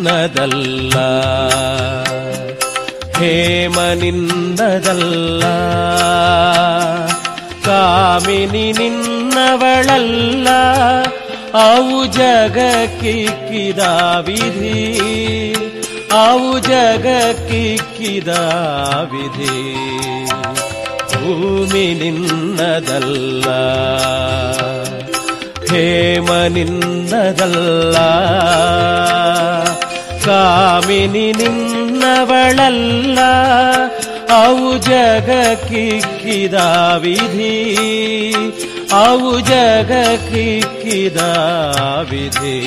ನಿನ್ನದಲ್ಲ ಹೇಮ ನಿನ್ನದಲ್ಲ ಕಾಮಿನಿ ನಿನ್ನವಳಲ್ಲ ಅವು ಜಗಕ್ಕಿಕ್ಕಿದ ವಿಧಿ ಅವು ಜಗಕ್ಕಿಕ್ಕಿದ ವಿಧಿ ಭೂಮಿ ನಿನ್ನದಲ್ಲ ಹೇಮ ನಿನ್ನದಲ್ಲ ಕಾಮಿನಿ ನಿನ್ನವಳಲ್ಲ ಅವು ಜಗಕ್ಕಿಕ್ಕಿದ ವಿಧಿ ಅವು ಜಗಕ್ಕಿಕ್ಕಿದ ವಿಧಿ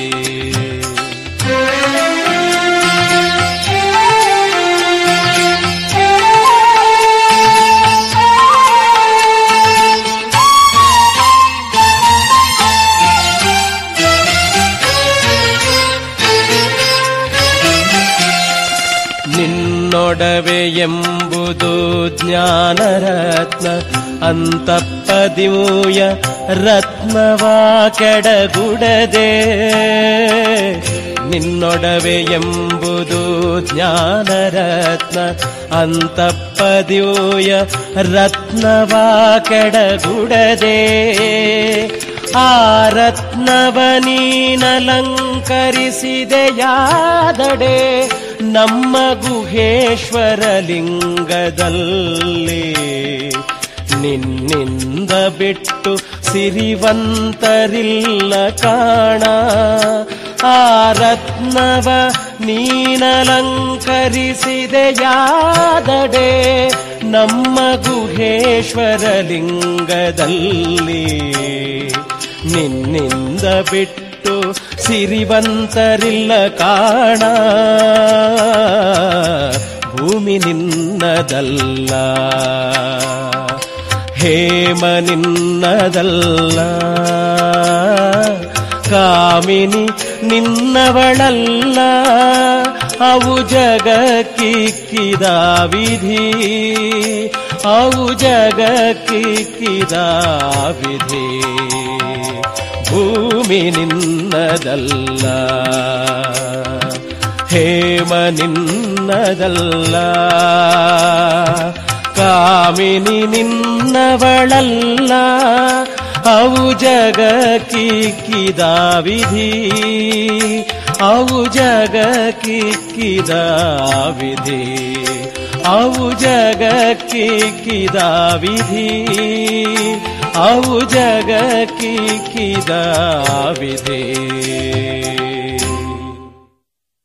ನಿನ್ನೊಡವೆ ಎಂಬುದು ಜ್ಞಾನರತ್ನ ಅಂತಪ್ಪದಿಮೂಯ ರತ್ನವಾ ಕೆಡಗುಡದೆ ನಿನ್ನೊಡವೆ ಎಂಬುದು ಜ್ಞಾನರತ್ನ ಅಂತಪ್ಪದಿಯೂಯ ರತ್ನವಾ ಕೆಡಗುಡದೆ ಆ ರತ್ನವ ನೀನಲಂಕರಿಸಿದೆಯಾದಡೆ ನಮ್ಮ ಗುಹೇಶ್ವರ ಲಿಂಗದಲ್ಲಿ ನಿನ್ನಿಂದ ಬಿಟ್ಟು ಸಿರಿವಂತರಿಲ್ಲ ಕಾಣ ಆ ರತ್ನವ ನೀನಲಂಕರಿಸಿದೆಯಾದಡೆ ನಮ್ಮ ಗುಹೇಶ್ವರ ಲಿಂಗದಲ್ಲಿ ನಿನ್ನಿಂದ ಬಿಟ್ಟು ಸಿರಿವಂತರಿಲ್ಲ ಕಾಣ ಭೂಮಿ ನಿನ್ನದಲ್ಲ ಹೇಮ ನಿನ್ನದಲ್ಲ ಕಾಮಿನಿ ನಿನ್ನವಳಲ್ಲ ಅವು ಜಗಕ್ಕಿಕ್ಕಿದ ವಿಧಿ ಅವು ಜಗಕ್ಕಿಕ್ಕಿದ ವಿಧಿ ಭೂಮಿ ನಿನ್ನದಲ್ಲ ಹೇಮ ನಿನ್ನದಲ್ಲ ಕಾಮಿನಿ ನಿನ್ನವಳಲ್ಲ ಅವು ಜಗಕ್ಕಿಕ್ಕಿದ ವಿಧಿ ಅವು ಜಗಕ್ಕಿಕ್ಕಿದ ವಿಧಿ ಅವು ಜಗಕ್ಕಿಕ್ಕಿದ ವಿಧಿ ಅವು ಜಗಕ್ಕಿಕ್ಕಿದ ವಿಧಿ